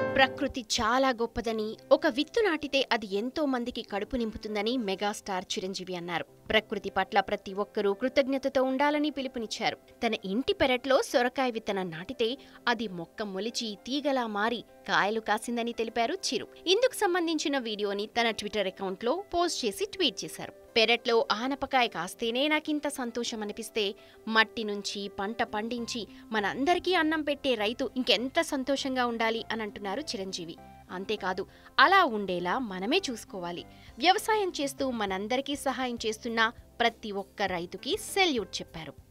ప్రకృతి చాలా గొప్పదని ఒక విత్తు నాటితే అది ఎంతో మందికి కడుపు నింపుతుందని మెగాస్టార్ చిరంజీవి అన్నారు ప్రకృతి పట్ల ప్రతి ఒక్కరూ కృతజ్ఞతతో ఉండాలని పిలుపునిచ్చారు తన ఇంటి పెరట్లో సొరకాయ విత్తనం నాటితే అది మొక్క మొలిచి తీగలా మారి కాయలు కాసిందని తెలిపారు చిరు ఇందుకు సంబంధించిన వీడియోని తన ట్విట్టర్ అకౌంట్లో పోస్ట్ చేసి ట్వీట్ చేశారు పెరట్లో ఆనపకాయ కాస్తేనే నాకింత సంతోషం అనిపిస్తే మట్టి నుంచి పంట పండించి మనందరికీ అన్నం పెట్టే రైతు ఇంకెంత సంతోషంగా ఉండాలి అని అంటున్నారు చిరంజీవి అంతేకాదు అలా ఉండేలా మనమే చూసుకోవాలి వ్యవసాయం చేస్తూ మనందరికీ సహాయం చేస్తున్న ప్రతి ఒక్క రైతుకి సెల్యూట్ చెప్పారు